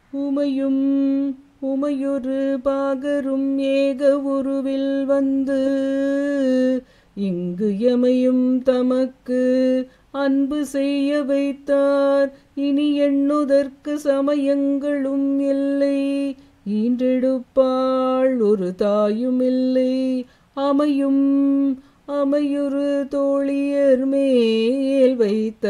உமையும் உமையொரு பாகரும் ஏக உருவில் வந்து இங்கு எமையும் தமக்கு அன்பு செய்ய வைத்தார் இனி எண்ணுதற்கு சமயங்களும் இல்லை ஈன்றெடுப்பாள் ஒரு தாயும் இல்லை அமையும் அமையுறு தோழியர் மேல் வைத்த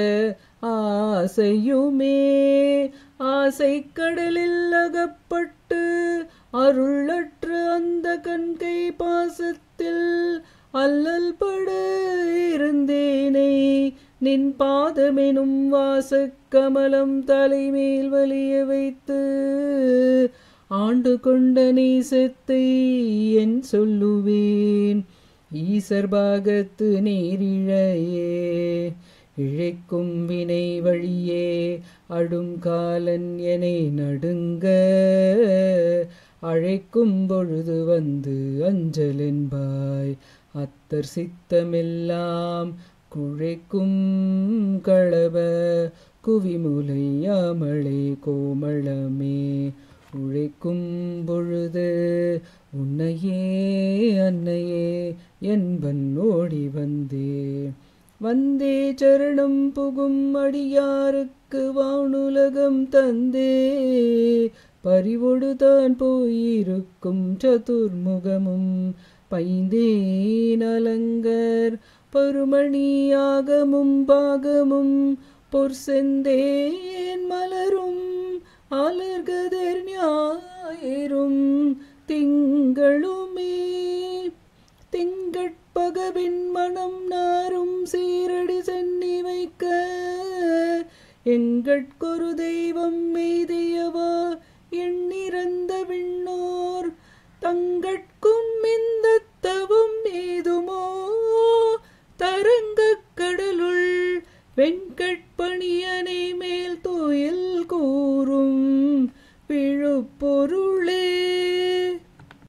ஆசையுமே ஆசை கடலில் அகப்பட்டு அருளற்ற அந்த கண்கை பாசத்தில் அல்லல் பட இருந்தேனே நின் பாதமெனும் வாசக் கமலம் தலைமேல் வலிய வைத்து ஆண்டு கொண்ட நேசத்தை என் சொல்லுவேன் ஈசர் பாகத்து நேரிழையே இழைக்கும் வினை வழியே அடும் காலன் எனை நடுங்க அழைக்கும் பொழுது வந்து அஞ்சலென்பாய் அத்தர் சித்தமெல்லாம் குழைக்கும் களவ குவிமுலையாமளை கோமளமே உழைக்கும் பொழுது உன்னையே அன்னையே என்பன் ஓடி வந்தே வந்தே சரணம் புகும் அடியாருக்கு வானுலகம் தந்தே பறிவொடு தான் போயிருக்கும் சதுர்முகமும் பைந்தேன் அலங்கர் பருமணியாகமும் பாகமும் பொற்செந்தேன் மலரும் அலர்கதிர் ஞாயிறும் திங்களுமே திங்கட்பகவின் மனம் நாரும் சீரடி சென்னி வைக்க எங்கட்கொரு தெய்வம் எய்தியவா எண்ணிறந்த விண்ணோர் தங்கட்கும் இந்த தவம் ஏதுமோ தரங்கக் கடலுள் வெண்கட்பணியனை மேல் தோயில் கூறும் விழுப்பொருளே